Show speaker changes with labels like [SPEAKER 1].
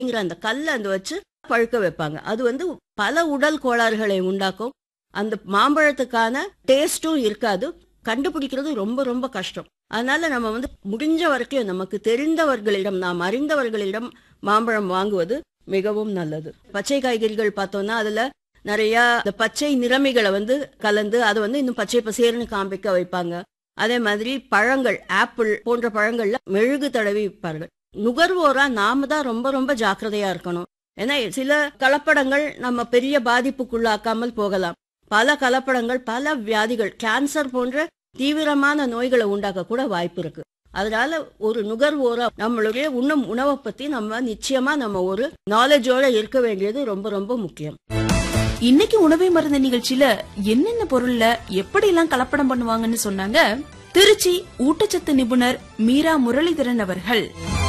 [SPEAKER 1] ங்கிற அந்த கல்லை அந்த வச்சு பழுக்க வைப்பாங்க அது வந்து பல உடல் கோளாறுகளை உண்டாக்கும் அந்த மாம்பழத்துக்கான டேஸ்டும் இருக்காது கண்டுபிடிக்கிறது ரொம்ப ரொம்ப கஷ்டம் அதனால நம்ம வந்து முடிஞ்ச வரைக்கும் நமக்கு தெரிந்தவர்களிடம் நாம் அறிந்தவர்களிடம் மாம்பழம் வாங்குவது மிகவும் நல்லது பச்சை காய்கறிகள் பார்த்தோம்னா அதுல நிறைய இந்த பச்சை நிறமிகளை வந்து கலந்து அதை வந்து இன்னும் பச்சை பசேர்னு காண்பிக்க வைப்பாங்க அதே மாதிரி பழங்கள் ஆப்பிள் போன்ற பழங்கள்ல மெழுகு தடவி விற்பார்கள் நுகர்வோரா நாம தான் ரொம்ப ரொம்ப ஜாக்கிரதையா இருக்கணும் ஏன்னா சில கலப்படங்கள் நம்ம பெரிய பாதிப்புக்குள்ளாக்காமல் போகலாம் பல கலப்படங்கள் பல வியாதிகள் கேன்சர் போன்ற தீவிரமான நோய்களை உண்டாக்க கூட வாய்ப்பு இருக்கு அதனால ஒரு நுகர்வோரா நம்மளுடைய உண்ணும் உணவை பத்தி நம்ம நிச்சயமா நம்ம ஒரு நாலேஜோட இருக்க வேண்டியது ரொம்ப ரொம்ப முக்கியம்
[SPEAKER 2] இன்னைக்கு உணவை மருந்து நிகழ்ச்சியில என்னென்ன பொருள்ல எப்படி எல்லாம் கலப்படம் பண்ணுவாங்கன்னு சொன்னாங்க திருச்சி ஊட்டச்சத்து நிபுணர் மீரா முரளிதரன் அவர்கள்